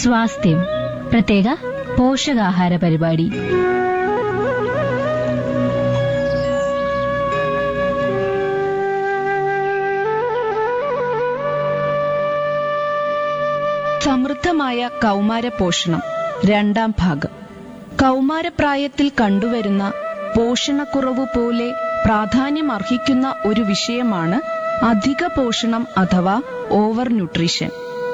സ്വാസ്ഥ്യം പ്രത്യേക പോഷകാഹാര പരിപാടി സമൃദ്ധമായ കൗമാര പോഷണം രണ്ടാം ഭാഗം കൗമാരപ്രായത്തിൽ കണ്ടുവരുന്ന പോഷണക്കുറവ് പോലെ പ്രാധാന്യം അർഹിക്കുന്ന ഒരു വിഷയമാണ് അധിക പോഷണം അഥവാ ഓവർ ന്യൂട്രീഷൻ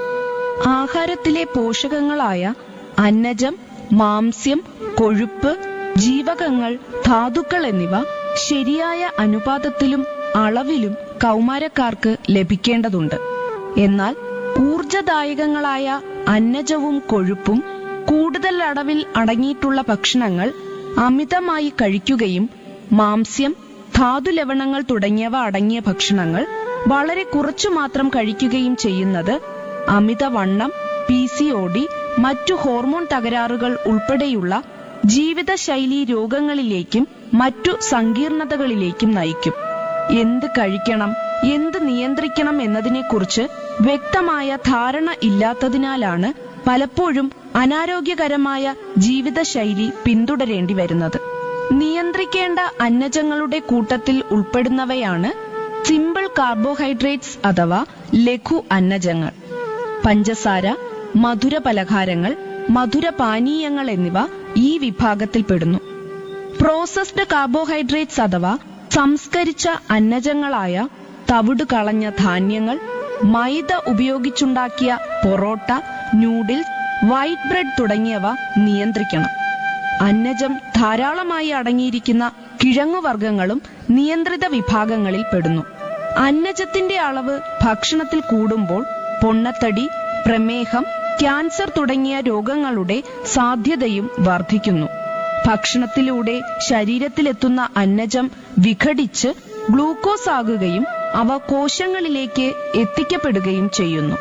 ആഹാരത്തിലെ പോഷകങ്ങളായ അന്നജം മാംസ്യം കൊഴുപ്പ് ജീവകങ്ങൾ ധാതുക്കൾ എന്നിവ ശരിയായ അനുപാതത്തിലും അളവിലും കൗമാരക്കാർക്ക് ലഭിക്കേണ്ടതുണ്ട് എന്നാൽ ഊർജദായകങ്ങളായ അന്നജവും കൊഴുപ്പും കൂടുതൽ അളവിൽ അടങ്ങിയിട്ടുള്ള ഭക്ഷണങ്ങൾ അമിതമായി കഴിക്കുകയും മാംസ്യം ധാതുലവണങ്ങൾ തുടങ്ങിയവ അടങ്ങിയ ഭക്ഷണങ്ങൾ വളരെ കുറച്ചു മാത്രം കഴിക്കുകയും ചെയ്യുന്നത് അമിതവണ്ണം പി സി ഒ ഡി മറ്റു ഹോർമോൺ തകരാറുകൾ ഉൾപ്പെടെയുള്ള ജീവിതശൈലീ രോഗങ്ങളിലേക്കും മറ്റു സങ്കീർണതകളിലേക്കും നയിക്കും എന്ത് കഴിക്കണം എന്ത് നിയന്ത്രിക്കണം എന്നതിനെക്കുറിച്ച് വ്യക്തമായ ധാരണ ഇല്ലാത്തതിനാലാണ് പലപ്പോഴും അനാരോഗ്യകരമായ ജീവിതശൈലി പിന്തുടരേണ്ടി വരുന്നത് നിയന്ത്രിക്കേണ്ട അന്നജങ്ങളുടെ കൂട്ടത്തിൽ ഉൾപ്പെടുന്നവയാണ് സിമ്പിൾ കാർബോഹൈഡ്രേറ്റ്സ് അഥവാ ലഘു അന്നജങ്ങൾ പഞ്ചസാര മധുര പലഹാരങ്ങൾ മധുര പാനീയങ്ങൾ എന്നിവ ഈ വിഭാഗത്തിൽപ്പെടുന്നു പ്രോസസ്ഡ് കാർബോഹൈഡ്രേറ്റ്സ് അഥവാ സംസ്കരിച്ച അന്നജങ്ങളായ തവിട് കളഞ്ഞ ധാന്യങ്ങൾ മൈദ ഉപയോഗിച്ചുണ്ടാക്കിയ പൊറോട്ട നൂഡിൽസ് വൈറ്റ് ബ്രെഡ് തുടങ്ങിയവ നിയന്ത്രിക്കണം അന്നജം ധാരാളമായി അടങ്ങിയിരിക്കുന്ന കിഴങ്ങുവർഗ്ഗങ്ങളും നിയന്ത്രിത വിഭാഗങ്ങളിൽ പെടുന്നു അന്നജത്തിന്റെ അളവ് ഭക്ഷണത്തിൽ കൂടുമ്പോൾ പൊണ്ണത്തടി പ്രമേഹം ക്യാൻസർ തുടങ്ങിയ രോഗങ്ങളുടെ സാധ്യതയും വർദ്ധിക്കുന്നു ഭക്ഷണത്തിലൂടെ ശരീരത്തിലെത്തുന്ന അന്നജം വിഘടിച്ച് ഗ്ലൂക്കോസ് ആകുകയും അവ കോശങ്ങളിലേക്ക് എത്തിക്കപ്പെടുകയും ചെയ്യുന്നു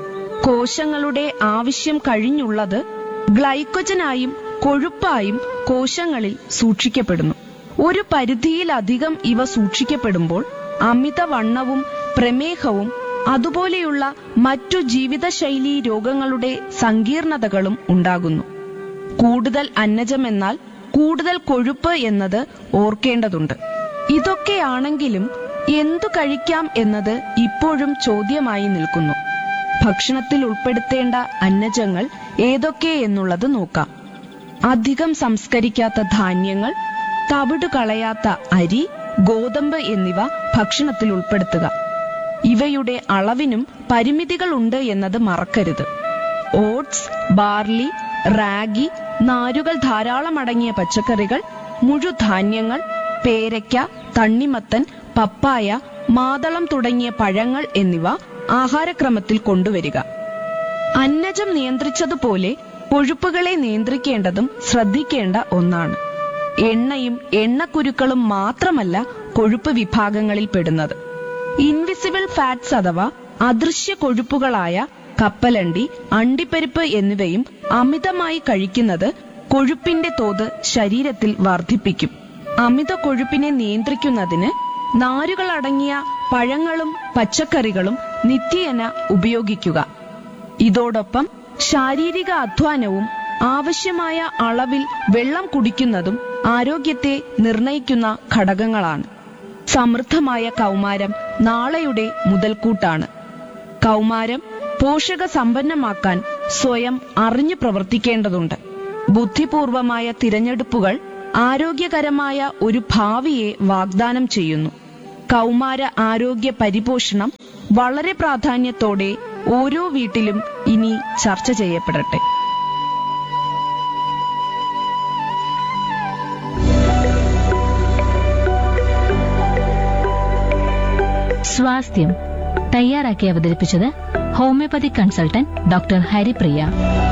കോശങ്ങളുടെ ആവശ്യം കഴിഞ്ഞുള്ളത് ഗ്ലൈക്കോജനായും കൊഴുപ്പായും കോശങ്ങളിൽ സൂക്ഷിക്കപ്പെടുന്നു ഒരു പരിധിയിലധികം ഇവ സൂക്ഷിക്കപ്പെടുമ്പോൾ അമിതവണ്ണവും പ്രമേഹവും അതുപോലെയുള്ള മറ്റു ജീവിതശൈലീ രോഗങ്ങളുടെ സങ്കീർണതകളും ഉണ്ടാകുന്നു കൂടുതൽ അന്നജമെന്നാൽ കൂടുതൽ കൊഴുപ്പ് എന്നത് ഓർക്കേണ്ടതുണ്ട് ഇതൊക്കെയാണെങ്കിലും എന്തു കഴിക്കാം എന്നത് ഇപ്പോഴും ചോദ്യമായി നിൽക്കുന്നു ഭക്ഷണത്തിൽ ഉൾപ്പെടുത്തേണ്ട അന്നജങ്ങൾ ഏതൊക്കെ എന്നുള്ളത് നോക്കാം അധികം സംസ്കരിക്കാത്ത ധാന്യങ്ങൾ തവിട് കളയാത്ത അരി ഗോതമ്പ് എന്നിവ ഭക്ഷണത്തിൽ ഉൾപ്പെടുത്തുക ഇവയുടെ അളവിനും പരിമിതികളുണ്ട് എന്നത് മറക്കരുത് ഓട്സ് ബാർലി റാഗി നാരുകൾ ധാരാളം അടങ്ങിയ പച്ചക്കറികൾ മുഴുധാന്യങ്ങൾ പേരയ്ക്ക തണ്ണിമത്തൻ പപ്പായ മാതളം തുടങ്ങിയ പഴങ്ങൾ എന്നിവ ആഹാരക്രമത്തിൽ കൊണ്ടുവരിക അന്നജം നിയന്ത്രിച്ചതുപോലെ കൊഴുപ്പുകളെ നിയന്ത്രിക്കേണ്ടതും ശ്രദ്ധിക്കേണ്ട ഒന്നാണ് എണ്ണയും എണ്ണക്കുരുക്കളും മാത്രമല്ല കൊഴുപ്പ് വിഭാഗങ്ങളിൽ പെടുന്നത് ഇൻവിസിബിൾ ഫാറ്റ്സ് അഥവാ അദൃശ്യ കൊഴുപ്പുകളായ കപ്പലണ്ടി അണ്ടിപ്പരിപ്പ് എന്നിവയും അമിതമായി കഴിക്കുന്നത് കൊഴുപ്പിന്റെ തോത് ശരീരത്തിൽ വർദ്ധിപ്പിക്കും അമിത കൊഴുപ്പിനെ നിയന്ത്രിക്കുന്നതിന് നാരുകൾ അടങ്ങിയ പഴങ്ങളും പച്ചക്കറികളും നിത്യേന ഉപയോഗിക്കുക ഇതോടൊപ്പം ശാരീരിക അധ്വാനവും ആവശ്യമായ അളവിൽ വെള്ളം കുടിക്കുന്നതും ആരോഗ്യത്തെ നിർണയിക്കുന്ന ഘടകങ്ങളാണ് സമൃദ്ധമായ കൗമാരം നാളെയുടെ മുതൽക്കൂട്ടാണ് കൗമാരം പോഷക സമ്പന്നമാക്കാൻ സ്വയം അറിഞ്ഞു പ്രവർത്തിക്കേണ്ടതുണ്ട് ബുദ്ധിപൂർവമായ തിരഞ്ഞെടുപ്പുകൾ ആരോഗ്യകരമായ ഒരു ഭാവിയെ വാഗ്ദാനം ചെയ്യുന്നു കൗമാര ആരോഗ്യ പരിപോഷണം വളരെ പ്രാധാന്യത്തോടെ ഓരോ വീട്ടിലും ഇനി ചർച്ച ചെയ്യപ്പെടട്ടെ സ്വാസ്ഥ്യം തയ്യാറാക്കി അവതരിപ്പിച്ചത് ഹോമിയോപ്പതി കൺസൾട്ടന്റ് ഡോക്ടർ ഹരിപ്രിയ